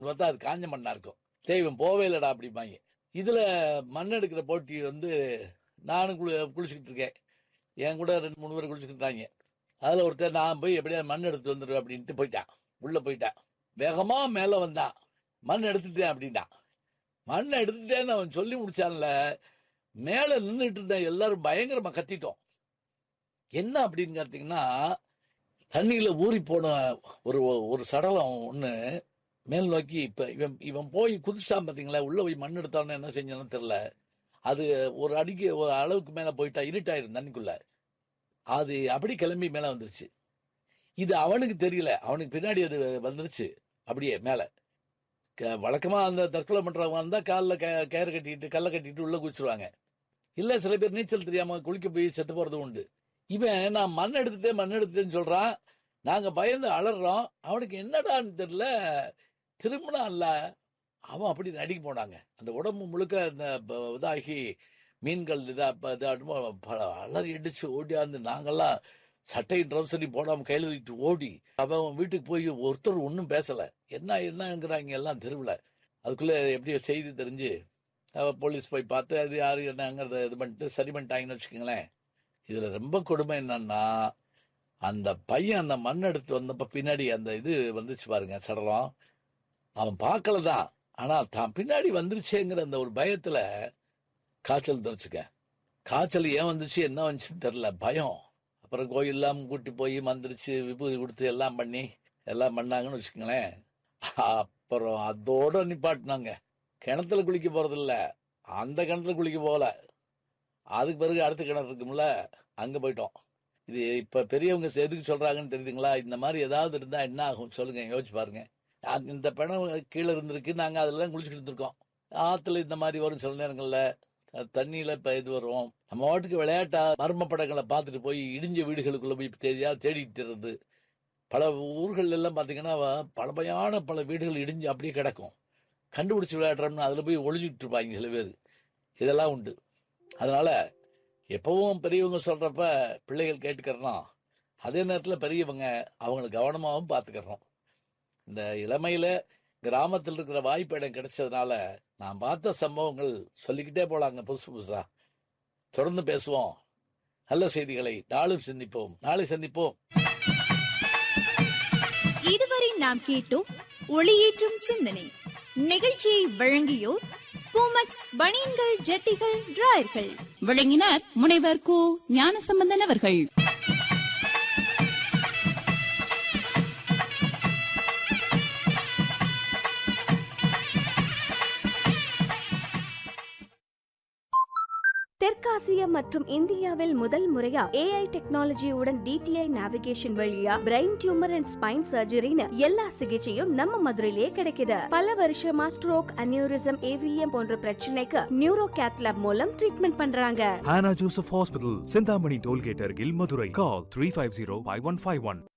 பார்த்தா அது காஞ்ச மண்ணா இருக்கும் தெய்வம் போவே இல்லடா அப்படிம்பாங்க இதுல மண் எடுக்கிற போட்டி வந்து நானும் குளி குளிச்சுக்கிட்டு இருக்கேன் என் கூட ரெண்டு மூணு பேர் குளிச்சுக்கிட்டு இருக்காங்க அதுல ஒருத்தர் நான் போய் எப்படியா மண் எடுத்து வந்துடுவேன் அப்படின்ட்டு போயிட்டான் உள்ள போயிட்டான் வேகமா மேல வந்தான் மண் எடுத்துட்டேன் அப்படின்ட்டான் மண் எடுத்துட்டேன்னு அவன் சொல்லி முடிச்சான்ல மேல நின்றுட்டு இருந்த எல்லாரும் பயங்கரமா கத்திட்டோம் என்ன அப்படின்னு பார்த்தீங்கன்னா தண்ணியில ஊறி போன ஒரு ஒரு சடலம் ஒண்ணு மேல் நோக்கி இப்ப இவன் இவன் போய் குதிச்சான் பாத்தீங்களா உள்ள போய் மண் எடுத்தான்னு என்ன செஞ்சான்னு தெரியல அது ஒரு அடிக்கு ஒரு அளவுக்கு மேல போயிட்டா இருட்டாயிரும் தண்ணிக்குள்ள அது அப்படி கிளம்பி மேல வந்துருச்சு இது அவனுக்கு தெரியல அவனுக்கு பின்னாடி அது வந்துருச்சு அப்படியே மேல க- வழக்கமா அந்த தற்கொலை பண்றவங்க வந்தா காலில் கயிறு கட்டிட்டு கல்லை கட்டிட்டு உள்ள குதிச்சிருவாங்க இல்ல சில பேர் நீச்சல் தெரியாம குளிக்க போய் செத்து போறது உண்டு இவன் நான் மண் எடுத்துட்டேன் மண் எடுத்துட்டேன்னு சொல்றான் நாங்க பயந்து அலறோம் அவனுக்கு என்னடான்னு தெரியல திரும்பினா இல்ல அவன் அப்படி நடிக்க போனாங்க அந்த உடம்பு முழுக்க இந்த ப- இதாகி மீன்கள் இதா ப- இதாடுமோ ப- அலறி அடிச்சு ஓடியாந்து நாங்கெல்லாம் சட்டையும் ட்ரௌசரையும் போடாம கையில தூக்கிட்டு ஓடி அவன் வீட்டுக்கு போய் ஒருத்தர் ஒன்றும் பேசல என்ன என்னங்கிறாங்க எல்லாம் தெருவில் அதுக்குள்ள எப்படியோ செய்தி தெரிஞ்சு அவ போலீஸ் போய் பார்த்து அது யாரு என்னங்கிறத இது பண்ணிட்டு சரி பண்ணிட்டாங்கன்னு வச்சுக்கோங்களேன் இதுல ரொம்ப கொடுமை என்னன்னா அந்த பையன் அந்த மண் எடுத்து வந்தப்ப பின்னாடி அந்த இது வந்துச்சு பாருங்க சடலம் அவன் பார்க்கல தான் ஆனா தான் பின்னாடி வந்துருச்சேங்கிற அந்த ஒரு பயத்துல காய்ச்சல் தெரிச்சுக்க காய்ச்சல் ஏன் வந்துச்சு என்ன வந்துச்சுன்னு தெரியல பயம் அப்புறம் கோயில்லாம் கூட்டி போய் மந்திரிச்சு விபூதி கொடுத்து எல்லாம் பண்ணி எல்லாம் பண்ணாங்கன்னு வச்சுக்கோங்களேன் அப்புறம் அதோட நிப்பாட்டினாங்க கிணத்துல குளிக்க போறது இல்ல அந்த கிணத்துல குளிக்க போகல அதுக்கு பிறகு அடுத்த கிணறு இருக்கும்ல அங்க போயிட்டோம் இது இப்ப பெரியவங்க எதுக்கு சொல்றாங்கன்னு தெரியுதுங்களா இந்த மாதிரி ஏதாவது இருந்தா என்ன ஆகும் சொல்லுங்க யோசிச்சு பாருங்க அந்த- இந்த பிணம் கீழே இருந்திருக்கு நாங்க அதெல்லாம் குளிச்சுக்கிட்டு இருந்திருக்கோம் ஆத்துல இந்த மாதிரி வரும் சில நேரங்கள்ல த- தண்ணியில இப்ப இது வரும் நம்ம வாட்டுக்கு விளையாட்டா மர்ம படங்களை பார்த்துட்டு போய் இடிஞ்ச வீடுகளுக்குள்ள போய் தெரியா தேடிட்டு இருக்கிறது பல ஊர்கள் எல்லாம் பாத்தீங்கன்னா பழமையான பல வீடுகள் இடிஞ்சு அப்படியே கிடக்கும் கண்டுபிடிச்சு விளையாடுறோம்னு அதுல போய் ஒளிஞ்சிட்டு இருப்பாங்க சில பேர் இதெல்லாம் உண்டு அதனால எப்பவும் பெரியவங்க சொல்றப்ப பிள்ளைகள் கேட்டுக்கிறோம் அதே நேரத்துல பெரியவங்க அவங்களை கவனமாகவும் பார்த்துக்கிறோம் இந்த இளமையில கிராமத்தில் இருக்கிற வாய்ப்பு இடம் கிடைச்சதுனால நான் பார்த்த சம்பவங்கள் சொல்லிக்கிட்டே போலாங்க புதுசு புதுசா தொடர்ந்து பேசுவோம் நல்ல செய்திகளை நாளும் சிந்திப்போம் நாளை சந்திப்போம் இதுவரை நாம் கேட்டோம் ஒளியேற்றும் சிந்தனை நிகழ்ச்சியை வழங்கியோர் பூமக் பனியன்கள் ஜட்டிகள் டிராயர்கள் விளங்கினார் முனைவர் கு ஞானசம்பந்தன் அவர்கள் தெற்காசியா மற்றும் இந்தியாவில் முதல் முறையா ஏஐ டெக்னாலஜியுடன் டிடிஐ நேவிகேஷன் வழியா பிரெயின் டியூமர் அண்ட் ஸ்பைன் சர்ஜரின்னு எல்லா சிகிச்சையும் நம்ம மதுரையிலே கிடைக்குது பல வருஷமா ஸ்ட்ரோக் அனியூரிசம் ஏவிஎம் போன்ற பிரச்சனைக்கு நியூரோ கேத்லாப் மூலம் ட்ரீட்மெண்ட் பண்றாங்க Hannah Joseph Hospital, Sindhamani Tollgate, Argil, Madurai. Call 350 5151.